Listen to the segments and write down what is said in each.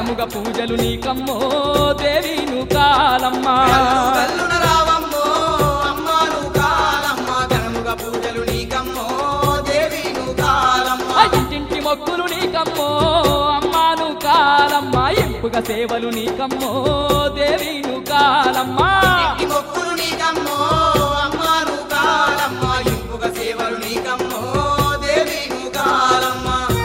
ఘనముగా పూజలు నీకమ్మో దేవీను కాలమ్మా గల్లు గల్లున రావమ్మో అమ్మాను కాలమ్మ ఘనముగా పూజలు నీకమ్మో దేవిను కాలమ్మ ఆ ఇంటింటి మొక్కులు నీకమ్మో అమ్మాను కాలమ్మా ఎంపుగా సేవలు నీకమ్మో దేవీను కాలమ్మా ఈ మొక్కులు నీకమ్మో అమ్మాను కాలమ్మ ఇంపుగా సేవలు నీకమ్మో దేవిను కాలమ్మ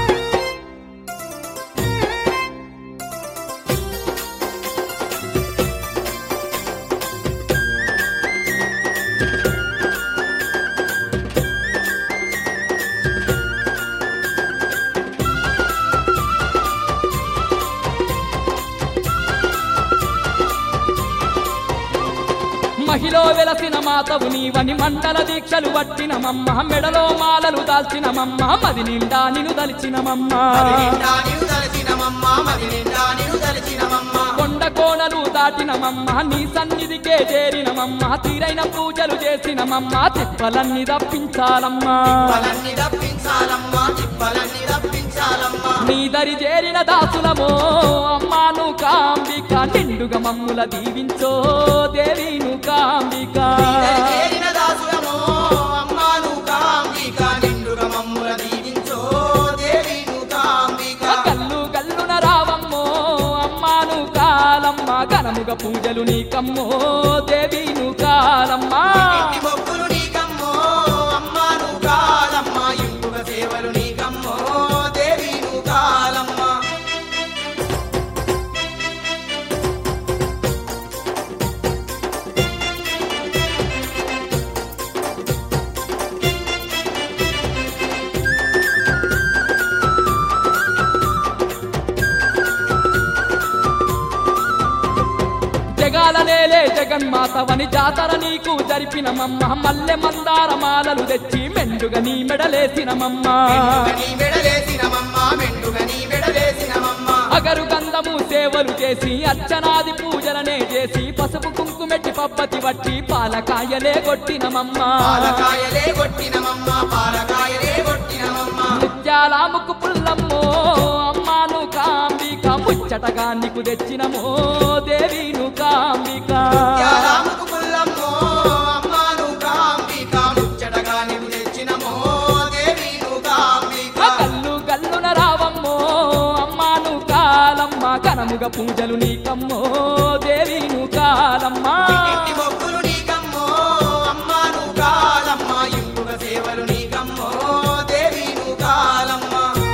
మహిలో వెలసిన మాతవు నీవని మండల దీక్షలు పట్టినమమ్మ మెడలో మాలలు దాల్చినమమ్మ మది నిండా నిన్ను దలిచినమమ్మ మది నిండా నిన్ను దలచినమమ్మ మది నిండా నిన్ను దలచినమమ్మ కొండ కోణలు దాటినమమ్మ నీ సన్నిధికే చేరినమమ్మ తీరైన పూజలు చేసినమమ్మ తిప్పలన్నీ తప్పించాలమ్మా తిప్పలన్నీ తప్పించాలమ్మ తిప్పలన్నీ తప్పించాలమ్మ నీ దరి చేరిన దాసులమో అమ్మాను కాంబిక నిండుగా మమ్ముల దీవించో దేవీను కాంబిక నీదరి చేరిన దాసులమో అమ్మాను కాంబిక నిండుగా మమ్ముల దీవించో దేవిను కాంబిక గల్లు గల్లున రావమ్మో అమ్మాను కాలమ్మ ఘనముగా పూజలు నీకమ్మో దేవీను కాలమ్మా ఇంటి మొక్కులు నీకమ్మో అమ్మాను కాలమ్మ ఇంపుగా సేవలు నీకమ్మో దేవిను కాలమ్మ జగాల నేలే జగన్మాతవని జాతర నీకు జరిపినమమ్మ మల్లె మందార మాలలు తెచ్చి మెండుగా నీ మెడలేసినమమ్మ మెండుగా నీ మెడలేసినమమ్మ మెండుగా నీ మెడలేసినమమ్మ అగరు గంధము సేవలు చేసి అర్చనాది పూజలనే చేసి పసుపు కుంకుమెట్టి పబ్బతి వట్టి పాలకాయలే కొట్టినమమ్మ పాలకాయలే కొట్టినమమ్మ పాలకాయలే కొట్టినమమ్మ ముత్యాల ముక్కు పుల్లమ్మో అమ్మాను కాంబిక ముచ్చటగా నీకు తెచ్చినమో దేవీను కాంబిక యారాముకు పుల్లమ్మో అమ్మాను కాంబిక ముచ్చటగా నీవు తెచ్చినమో దేవిను కాంబిక ఆ గల్లు గల్లున రావమ్మో అమ్మాను కాలమ్మ ఘనముగా పూజలు నీకమ్మో దేవీను కాలమ్మా ఇంటి మొక్కులు నీకమ్మో అమ్మాను కాలమ్మ ఇంపుగా సేవలు నీకమ్మో దేవిను కాలమ్మ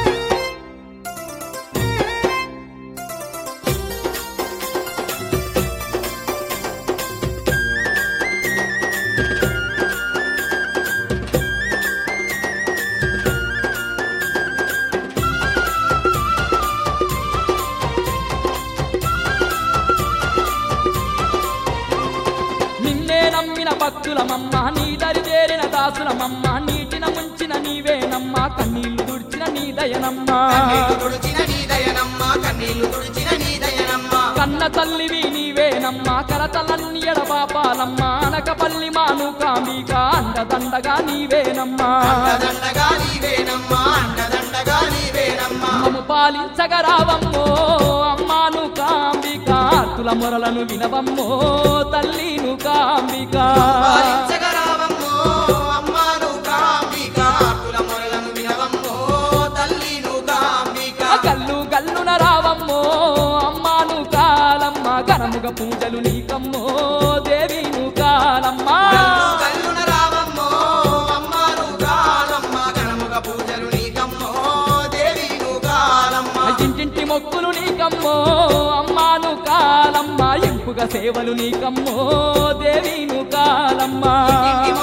నిన్నే నమ్మిన భక్తులమమ్మ నీ దరి చేరిన దాసులమమ్మ నీటిన ముంచిన నీవేనమ్మ కన్నీళ్లు దుడిచిన నీ దయనమ్మ కన్నీళ్లు తుడిచిన నీ దయనమ్మ కన్నీళ్లు తుడిచిన నీ దయనమ్మ కన్న తల్లివి నీవేనమ్మ కరతలన్ని ఎడబాపాలమ్మ అనకపల్లి మాను కామిక అండదండగా నీవేనమ్మా అండదండగా నీవేనమ్మ అండదండగా నీవేనమ్మ మమ్ము పాలించగరావమ్మో అమ్మాను కాంబిక తుల మొరలను వినవమ్మో తల్లిను కాంబిక పాలించగరావమ్మో అమ్మాను కాంబిక ఆకుల మొరలను వినవమ్మో తల్లిను కాంబిక గల్లు గల్లున రావమ్మో అమ్మాను కాలమ్మ ఘనముగా పూజలు నీకమ్మో దేవిను కాలమ్మా గల్లు గల్లున రావమ్మో అమ్మాను కాలమ్మ ఘనముగా పూజలు నీకమ్మో దేవిను కాలమ్మ ఇంటింటి మొక్కులు నీకమ్మో అమ్మాను కాలమ్మ ఎంపుగా సేవలు నీకమ్మో దేవిను కాలమ్మా ఇంటి